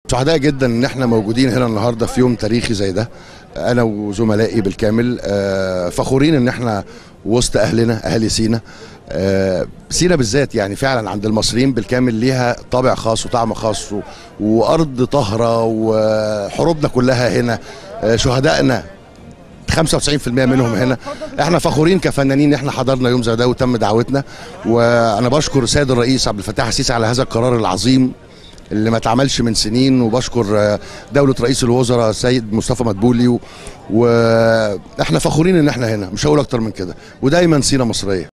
سعداء جدا ان احنا موجودين هنا النهارده في يوم تاريخي زي ده انا وزملائي بالكامل آه، فخورين ان احنا وسط اهلنا اهالي سينا آه، سينا بالذات يعني فعلا عند المصريين بالكامل ليها طابع خاص وطعم خاص و- وارض طاهره وحروبنا كلها هنا آه، شهدائنا 95% منهم هنا احنا فخورين كفنانين ان احنا حضرنا يوم زي ده وتم دعوتنا وانا بشكر السيد الرئيس عبد الفتاح السيسي على هذا القرار العظيم اللي ما اتعملش من سنين وبشكر آه، دولة رئيس الوزراء السيد مصطفى مدبولي و- واحنا فخورين ان احنا هنا مش هقول اكتر من كده ودايما سينا مصرية